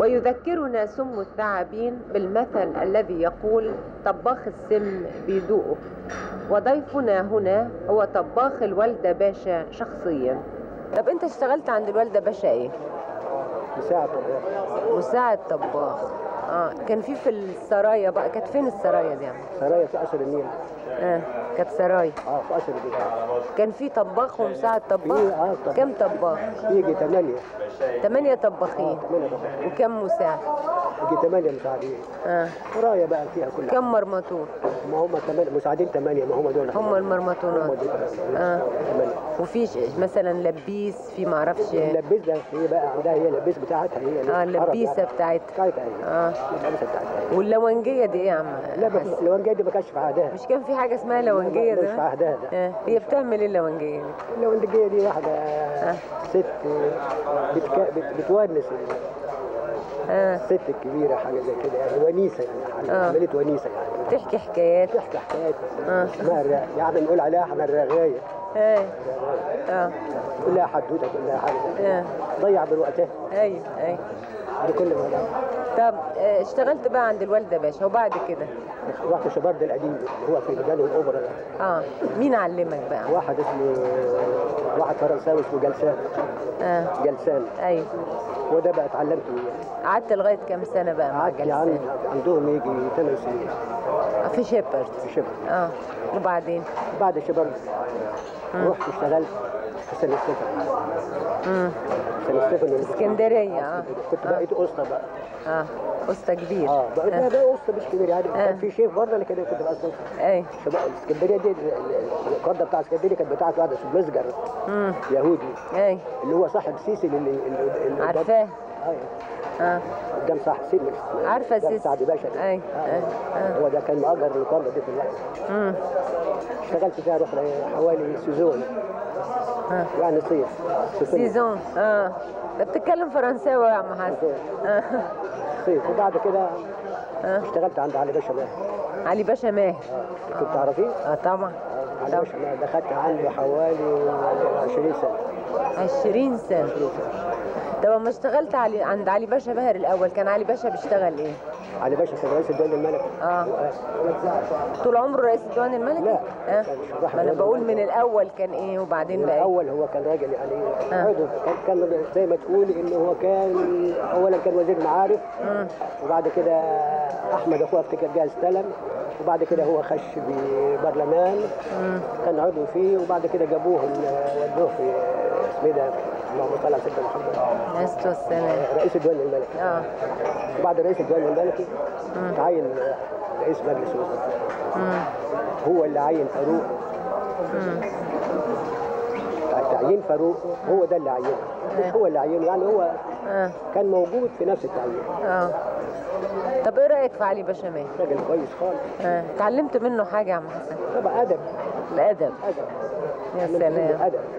ويذكرنا سم الثعابين بالمثل الذي يقول طباخ السم بيدوقه وضيفنا هنا هو طباخ الوالدة باشا شخصيا طب انت اشتغلت عند الوالدة باشا ايه؟ مساعد طباخ مساعد طباخ اه كان في في السرايا بقى كانت فين السرايا دي يا عم؟ سرايا في قصر النيل اه كانت سرايا اه في قصر النيل كان في طباخ ومساعد طباخ في اه طباخ كم طباخ؟ يجي ثمانية ثمانية طباخين ثمانية طباخ وكم مساعد؟ يجي ثمانية مساعدين اه سرايا بقى فيها كل كم مرمطور؟ ما هم ثمانية مساعدين ثمانية ما هم دول هم هم المرمطونات دول اه ثمانية وفي ش- مثلا لبيس في معرفش اللبيس ده هي بقى عندها هي اللبيس بتاعتها هي اه اللبيسه بتاعتها بتاعتها هي اه اللبيسة بتاعتها هي واللونجيه دي ايه يا عم لا بس حسن؟ اللونجية دي ما كانش في عهدها مش كان في حاجه اسمها لونجيه مش في ده عهدها ده آه. هي بتعمل ايه اللونجيه دي اللونجية دي واحدة ست بتك... بت... بتونس اه الست الكبيرة حاجة زي كده يعني ونيسة يعني حاجة آه. عملت ونيسة يعني تحكي حكايات تحكي حكايات آه. اسمها الرا- يعني نقول عليها احنا الرغاية اه اه كلها حدوته كلها حاجة زي كده. اه ضيع من وقتها ايوه ايوه بكل ما طب آه، اشتغلت بقى عند الوالده باشا وبعد كده رحت شباب القديم اللي هو في مجال الاوبرا ده. اه مين علمك بقى واحد اسمه واحد فرنساوي اسمه جلسان اه جلسان ايوه وده بقى اتعلمت وياه قعدت لغايه كام سنه بقى مع قعدت عن جلسان عندهم يجي ثمان سنين في شيبرد في شبر اه وبعدين بعد شبر رحت اشتغلت في سنة ستفن امم سنة ستفن اسكندريه اه كنت آه. بقيت اسطى بقى اه قسطة كبير اه بقى آه. بقى, بقى اسطى مش كبير يعني آه. كان في شيف برضه اللي كده كنت بقى اسطى اي شباب اسكندريه دي ال- ال- القرده بتاع اسكندريه كانت بتاعت واحد اسمه مسجر امم يهودي اي اللي هو صاحب سيسي اللي اللي- اللي قدام- عارفاه آه، اه قدام صاحب سيسي عارفة قدام سيسي. سعد باشا ده. أي، آه. أي، آه. هو ده كان مأجر القرده دي في الوقت امم اشتغلت فيها رحنا حوالي سيزون آه. يعني صيف صيفين. سيزون اه ده بتتكلم فرنساوي يا عم حسن آه. صيف وبعد كده آه. اشتغلت عند علي باشا ماهر علي باشا ماهر كنت تعرفيه؟ اه طبعا علي طبعا باشا ماهر دخلت عنده حوالي 20 سنه 20 سنة 20 سنه طب لما اشتغلت علي عند علي باشا ماهر الأول كان علي باشا بيشتغل إيه؟ علي باشا كان رئيس الدولة الملكي اه طول عمره رئيس الديوان الملكي؟ لا. اه كان شبح ما أنا رئيس بقول الملكي. من الأول كان إيه وبعدين بقى إيه؟ الاول هو كان راجل يعني آه. عضو كان كان زي ما تقولي انه هو كان اولا كان وزير معارف مم. وبعد كده احمد اخوه افتكر جه استلم وبعد كده هو خش ببرلمان مم. كان عضو فيه وبعد كده جابوه ال- ودوه في اسمه إيه ده اللهم صل على سيدنا محمد نست والسلام رئيس الديوان الملكي اه وبعد رئيس الديوان الملكي تعين رئيس مجلس الوزراء مم. هو اللي عين فاروق مم. تعيين فاروق هو ده اللي عينه مش هو اللي عينه يعني هو اه كان موجود في نفس التعيين اه طب ايه رايك في علي باشا ماهر؟ راجل كويس خالص اه اتعلمت منه حاجه يا عم حسن طبعا ادب الادب ادب يا من سلام ادب